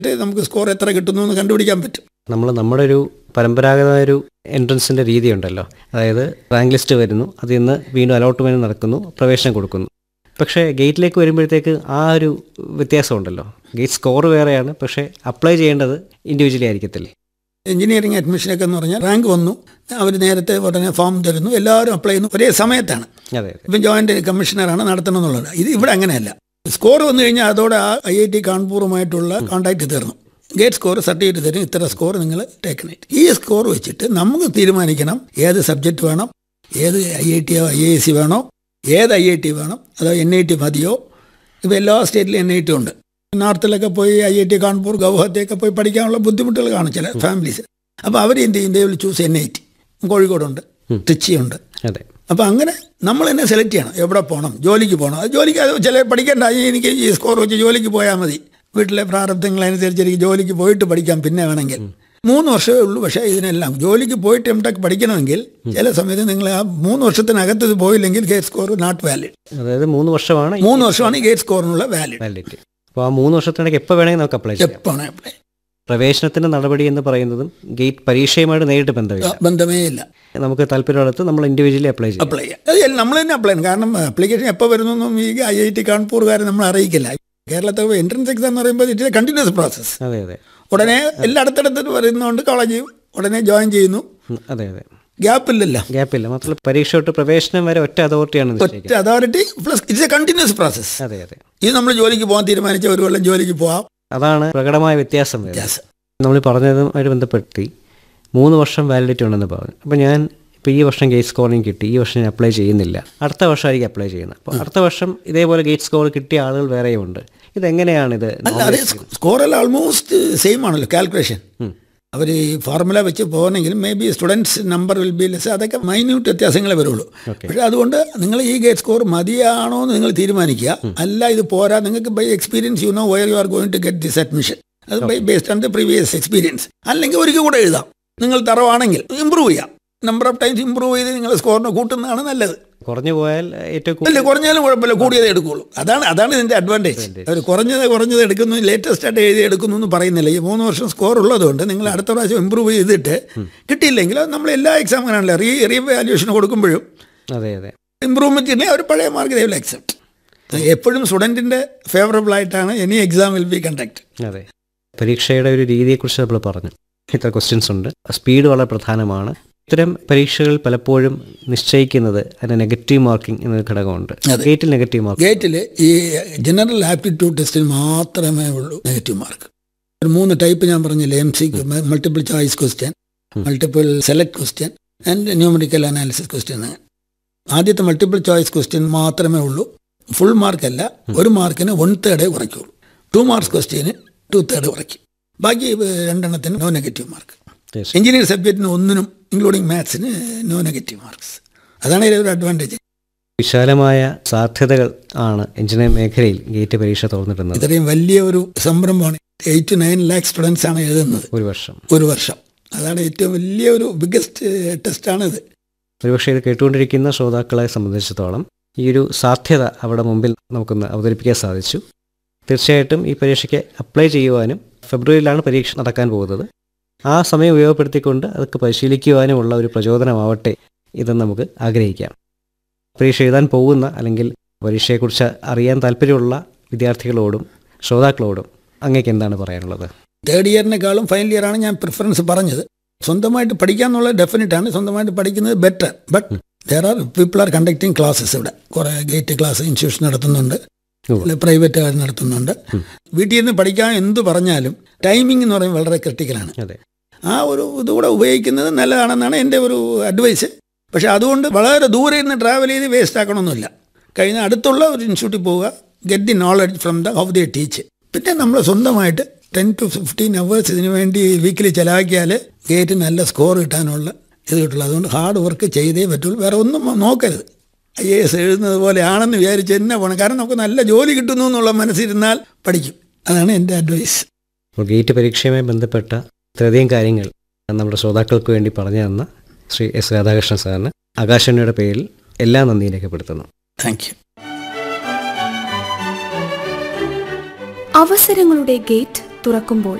നമുക്ക് സ്കോർ എത്ര കിട്ടുന്നു എന്ന് കണ്ടുപിടിക്കാൻ പറ്റും നമ്മൾ നമ്മുടെ ഒരു പരമ്പരാഗതമായ ഒരു എൻട്രൻസിൻ്റെ രീതി ഉണ്ടല്ലോ അതായത് റാങ്ക് ലിസ്റ്റ് വരുന്നു അതിൽ നിന്ന് വീണ്ടും അലോട്ട്മെൻറ്റ് നടക്കുന്നു പ്രവേശനം കൊടുക്കുന്നു പക്ഷേ ഗേറ്റിലേക്ക് വരുമ്പോഴത്തേക്ക് ആ ഒരു വ്യത്യാസം ഉണ്ടല്ലോ ഗേറ്റ് സ്കോർ വേറെയാണ് പക്ഷേ അപ്ലൈ ചെയ്യേണ്ടത് ഇൻഡിവിജ്വലി ആയിരിക്കത്തില്ലേ എഞ്ചിനീയറിംഗ് അഡ്മിഷനൊക്കെ എന്ന് പറഞ്ഞാൽ റാങ്ക് വന്നു അവർ നേരത്തെ ഉടനെ ഫോം തരുന്നു എല്ലാവരും അപ്ലൈ ചെയ്യുന്നു ഒരേ സമയത്താണ് അതെ അതെ ഇപ്പം ജോയിന്റ് കമ്മീഷണറാണ് നടത്തണമെന്നുള്ളത് ഇത് ഇവിടെ അങ്ങനെയല്ല സ്കോർ വന്നു കഴിഞ്ഞാൽ അതോടെ ആ ഐ ഐ ടി കാൺപൂറുമായിട്ടുള്ള കോൺടാക്ട് തീർന്നു ഗേറ്റ് സ്കോർ സർട്ടിഫിക്കറ്റ് തരും ഇത്ര സ്കോർ നിങ്ങൾ ടേക്കണേറ്റ് ഈ സ്കോർ വെച്ചിട്ട് നമുക്ക് തീരുമാനിക്കണം ഏത് സബ്ജക്റ്റ് വേണം ഏത് ഐ ഐ ടിയോ ഐ എ സി വേണോ ഏത് ഐ ഐ ടി വേണം അതോ എൻ ഐ ടി മതിയോ ഇപ്പോൾ എല്ലാ സ്റ്റേറ്റിലും എൻ ഐ ടി ഉണ്ട് നോർത്തിലൊക്കെ പോയി ഐ ഐ ടി കാൺപൂർ ഗൗഹത്തിയൊക്കെ പോയി പഠിക്കാനുള്ള ബുദ്ധിമുട്ടുകൾ കാണും ചില ഫാമിലീസ് അപ്പോൾ അവർ എന്ത് ചെയ്യും they will choose N I T കോഴിക്കോടുണ്ട് ട്രിച്ചിയുണ്ട് അതെ അപ്പോൾ അങ്ങനെ നമ്മൾ തന്നെ സെലക്ട് ചെയ്യണം എവിടെ പോകണം ജോലിക്ക് പോകണം അത് ജോലിക്ക് അത് ചില പഠിക്കേണ്ട ഈ എനിക്ക് ഈ സ്കോർ വെച്ച് ജോലിക്ക് പോയാൽ മതി വീട്ടിലെ പ്രാരബ്ധങ്ങളനുസരിച്ച് എനിക്ക് ജോലിക്ക് പോയിട്ട് പഠിക്കാം പിന്നെ വേണമെങ്കിൽ മൂന്ന് വർഷമേ ഉള്ളൂ പക്ഷേ ഇതിനെല്ലാം ജോലിക്ക് പോയിട്ട് എം ടെക് പഠിക്കണമെങ്കിൽ ചില സമയത്ത് നിങ്ങൾ ആ മൂന്ന് വർഷത്തിനകത്ത് ഇത് പോയില്ലെങ്കിൽ ഗേറ്റ് സ്കോർ നോട്ട് വാലിഡ് അതായത് മൂന്ന് വർഷമാണ് മൂന്ന് വർഷമാണ് ഈ ഗേറ്റ് സ്കോറിനുള്ള വാലിഡ് വാലിഡിറ്റി അപ്പോൾ ആ മൂന്ന് വർഷത്തിനിടയ്ക്ക് എപ്പോൾ വേണമെങ്കിൽ നമുക്ക് അപ്ലൈ ചെയ്യാം എപ്പോഴാണ് അപ്ലൈ പ്രവേശനത്തിൻ്റെ നടപടി എന്ന് പറയുന്നതും ഗേറ്റ് പരീക്ഷയുമായിട്ട് നേരിട്ട് ബന്ധമില്ല ബന്ധമേ ഇല്ല നമുക്ക് താല്പര്യമുള്ളത് നമ്മൾ ഇൻഡിവിജ്വലി അപ്ലൈ ചെയ്യാം അപ്ലൈ ചെയ്യാം അത് എല്ലാം നമ്മൾ തന്നെ അപ്ലൈ ചെയ്യണം കാരണം ആപ്ലിക്കേഷൻ എപ്പോൾ വരുന്നൊന്നും ഈ ഐ ഐ ടി കാൺപൂർകാരെ നമ്മൾ അറിയിക്കില്ല കേരളത്തെ എൻട്രൻസ് എക്സാം എന്ന് പറയുമ്പോൾ ഇറ്റ് കണ്ടിന്യൂസ് പ്രോസസ്സ് അതെ അതെ ഉടനെ എല്ലാം അടുത്തടുത്ത് വരുന്നതുകൊണ്ട് കോളേജ് ഉടനെ ജോയിൻ ചെയ്യുന്നു ഉം, അതെ അതെ ഗ്യാപ്പില്ലല്ലോ ഗ്യാപ്പില്ല മാത്രമല്ല പരീക്ഷ തൊട്ട് പ്രവേശനം വരെ ഒറ്റ അതോറിറ്റിയാണ് ഒറ്റ നിശ്ചയിക്കുന്നത് authority plus it's a continuous process അതെ അതെ ഇത് നമ്മൾ ജോലിക്ക് പോകാൻ തീരുമാനിച്ച ഒരു കൊല്ലം ജോലിക്ക് പോവാം അതാണ് പ്രകടമായ വ്യത്യാസം വരുന്നത് വ്യത്യാസം നമ്മൾ പറഞ്ഞതുമായിട്ട് ബന്ധപ്പെടുത്തി മൂന്ന് വർഷം വാലിഡിറ്റി ഉണ്ടെന്ന് പറഞ്ഞു അപ്പോൾ ഞാൻ ഇപ്പോൾ ഈ വർഷം ഗേറ്റ് സ്കോറിങ് കിട്ടി ഈ വർഷം ഞാൻ അപ്ലൈ ചെയ്യുന്നില്ല അടുത്ത വർഷമായിരിക്കും അപ്ലൈ ചെയ്യുന്നത് അപ്പോൾ അടുത്ത വർഷം ഇതേപോലെ ഗേറ്റ് സ്കോർ കിട്ടിയ ആളുകൾ വേറെയും ഉണ്ട് ഇതെങ്ങനെയാണ് ഇത് അല്ല അതേ സ്കോറെല്ലാം ആൾമോസ്റ്റ് സെയിം ആണല്ലോ കാൽക്കുലേഷൻ അവർ ഈ ഫോർമുല വെച്ച് പോകണമെങ്കിലും may be students number will be less അതൊക്കെ മൈന്യൂട്ട് വ്യത്യാസങ്ങളെ വരുള്ളൂ പക്ഷേ അതുകൊണ്ട് നിങ്ങൾ ഈ ഗേറ്റ് സ്കോർ മതിയാണോ എന്ന് നിങ്ങൾ തീരുമാനിക്കുക അല്ല ഇത് പോരാ നിങ്ങൾക്ക് by experience you know where you are going to get this admission അത് by based on the previous experience അല്ലെങ്കിൽ ഒരിക്കൽ കൂടെ എഴുതാം നിങ്ങൾ തറവാണെങ്കിൽ ഇമ്പ്രൂവ് ചെയ്യാം നമ്പർ ഓഫ് ടൈംസ് ഇമ്പ്രൂവ് ചെയ്ത് നിങ്ങൾ സ്കോറിനെ കൂട്ടുന്നതാണ് നല്ലത് കുറഞ്ഞു പോയാൽ ഏറ്റവും കൂടുതൽ അല്ല കുറഞ്ഞാലും കുഴപ്പമില്ല കൂടിയതേ എടുക്കുള്ളൂ അതാണ് അതാണ് ഇതിന്റെ അഡ്വാൻറ്റേജ് അവർ കുറഞ്ഞത് കുറഞ്ഞത് എടുക്കുന്നു ലേറ്റസ്റ്റ് ആയിട്ട് എഴുതി എടുക്കുന്നു എന്ന് പറയുന്നില്ല ഈ മൂന്ന് വർഷം സ്കോർ ഉള്ളതുകൊണ്ട് നിങ്ങൾ അടുത്ത പ്രാവശ്യം ഇമ്പ്രൂവ് ചെയ്തിട്ട് കിട്ടിയില്ലെങ്കിൽ അത് നമ്മൾ എല്ലാ എക്സാം അങ്ങനെയാണല്ലോ റീ റീ വാല്യൂഷൻ കൊടുക്കുമ്പോഴും അതെ അതെ ഇമ്പ്രൂവ്മെന്റ് ഇല്ലെങ്കിൽ അവർ പഴയ മാർക്ക് ദേ വിൽ അക്സെപ്റ്റ് എപ്പോഴും സ്റ്റുഡൻറ്റിൻ്റെ ഫേവറബിൾ ആയിട്ടാണ് any exam will be conduct അതെ പരീക്ഷയുടെ ഒരു രീതിയെക്കുറിച്ച് നമ്മൾ പറഞ്ഞു ഇത്ര ക്വസ്റ്റ്യൻസ് ഉണ്ട് സ്പീഡ് വളരെ പ്രധാനമാണ് ഇത്തരം പരീക്ഷകൾ പലപ്പോഴും നിശ്ചയിക്കുന്നത് അതിന് നെഗറ്റീവ് മാർക്കിംഗ് എന്നൊരു ഘടകമുണ്ട് ഗേറ്റിൽ നെഗറ്റീവ് മാർക്ക് ഗേറ്റിൽ ഈ ജനറൽ ആപ്റ്റിറ്റ്യൂഡ് ടെസ്റ്റിൽ മാത്രമേ ഉള്ളൂ നെഗറ്റീവ് മാർക്ക് ഒരു മൂന്ന് ടൈപ്പ് ഞാൻ പറഞ്ഞില്ലേ M C multiple choice question multiple select question and numerical analysis question ആദ്യത്തെ മൾട്ടിപ്പിൾ ചോയ്സ് ക്വസ്റ്റ്യൻ മാത്രമേ ഉള്ളൂ ഫുൾ മാർക്കല്ല ഒരു മാർക്കിന് വൺ തേർഡേ കുറയ്ക്കുള്ളൂ ടു മാർക്സ് ക്വസ്റ്റ്യന് ടു തേർഡ് കുറയ്ക്കും ബാക്കി രണ്ടെണ്ണത്തിന് no negative mark Yes. Engineering സബ്ജക്റ്റിന് ഒന്നിനും ഇൻക്ലൂഡിങ് മാത്സിന് നോ നെഗറ്റീവ് മാർക്സ് അതാണ് ഇതിലെ ഒരു അഡ്വാൻറ്റേജ് വിശാലമായ സാധ്യതകൾ ആണ് എഞ്ചിനീയറിംഗ് മേഖലയിൽ ഗേറ്റ് പരീക്ഷ തുറന്നിടുന്നത് ഇത്രയും വലിയ ഒരു സംരംഭമാണ് eight two nine lakh students ആണ് എഴുതുന്നത് ഒരു വർഷം ഒരു വർഷം അതാണ് ഏറ്റവും വലിയ ഒരു ബിഗ്ഗസ്റ്റ് ടെസ്റ്റാണിത് ഒരുപക്ഷെ ഇത് കേട്ടുകൊണ്ടിരിക്കുന്ന ശ്രോതാക്കളെ സംബന്ധിച്ചിടത്തോളം ഈ ഒരു സാധ്യത അവിടെ മുമ്പിൽ നമുക്കൊന്ന് അവതരിപ്പിക്കാൻ സാധിച്ചു തീർച്ചയായിട്ടും ഈ പരീക്ഷയ്ക്ക് അപ്ലൈ ചെയ്യുവാനും ഫെബ്രുവരിയിലാണ് പരീക്ഷ നടക്കാൻ പോകുന്നത് ആ സമയം ഉപയോഗപ്പെടുത്തിക്കൊണ്ട് അതൊക്കെ പരിശീലിക്കുവാനുമുള്ള ഒരു പ്രചോദനമാവട്ടെ ഇതെന്ന് നമുക്ക് ആഗ്രഹിക്കാം പരീക്ഷ എഴുതാൻ പോകുന്ന അല്ലെങ്കിൽ പരീക്ഷയെക്കുറിച്ച് അറിയാൻ താല്പര്യമുള്ള വിദ്യാർത്ഥികളോടും ശ്രോതാക്കളോടും അങ്ങേക്ക് എന്താണ് പറയാനുള്ളത് തേർഡ് ഇയറിനേക്കാളും ഫൈനൽ ഇയറാണ് ഞാൻ പ്രിഫറൻസ് പറഞ്ഞത് സ്വന്തമായിട്ട് പഠിക്കാന്നുള്ളത് ഡെഫിനറ്റ് ആണ് സ്വന്തമായിട്ട് പഠിക്കുന്നത് better but there are people are conducting classes ഇവിടെ കുറേ ഗേറ്റ് ക്ലാസ് ഇൻസ്റ്റിറ്റ്യൂഷൻ നടത്തുന്നുണ്ട് ഉവ്വ്. പ്രൈവറ്റ് നടത്തുന്നുണ്ട് വീട്ടിൽ നിന്ന് പഠിക്കാൻ എന്ത് പറഞ്ഞാലും ടൈമിംഗ് എന്ന് പറയുന്നത് വളരെ ക്രിട്ടിക്കലാണ് അതെ ആ ഒരു ഇതുകൂടെ ഉപയോഗിക്കുന്നത് നല്ലതാണെന്നാണ് എൻ്റെ ഒരു അഡ്വൈസ് പക്ഷേ അതുകൊണ്ട് വളരെ ദൂരെ ഇരുന്ന് ട്രാവൽ ചെയ്ത് വേസ്റ്റ് ആക്കണമെന്നില്ല കഴിഞ്ഞ അടുത്തുള്ള ഒരു ഇൻസ്റ്റിറ്റ്യൂട്ടിൽ പോവുക get the knowledge from the how they teach പിന്നെ നമ്മൾ സ്വന്തമായിട്ട് ടെൻ ടു ഫിഫ്റ്റീൻ അവേഴ്സ് ഇതിനു വേണ്ടി വീക്കിലി ചിലവാക്കിയാൽ ഗേറ്റ് നല്ല സ്കോർ കിട്ടാനുള്ള ഇത് കിട്ടുള്ളൂ അതുകൊണ്ട് ഹാർഡ് വർക്ക് ചെയ്തേ പറ്റുള്ളൂ വേറെ ഒന്നും നോക്കരുത് ഐ എ എസ് എഴുതുന്നത് പോലെയാണെന്ന് വിചാരിച്ച് തന്നെ പോകണം കാരണം നമുക്ക് നല്ല ജോലി കിട്ടുന്നു എന്നുള്ള മനസ്സിരുന്നാൽ പഠിക്കും അതാണ് എൻ്റെ അഡ്വൈസ് അപ്പോൾ ഗേറ്റ് പരീക്ഷയുമായി ബന്ധപ്പെട്ട ഇത്രയധികം കാര്യങ്ങൾ നമ്മുടെ ശ്രോതാക്കൾക്ക് വേണ്ടി പറഞ്ഞു തന്ന ശ്രീ എസ് രാധാകൃഷ്ണൻ സാറിന് ആകാശവാണിയുടെ പേരിൽ എല്ലാ നന്ദിയും രേഖപ്പെടുത്തുന്നു താങ്ക് യു അവസരങ്ങളുടെ ഗേറ്റ് തുറക്കുമ്പോൾ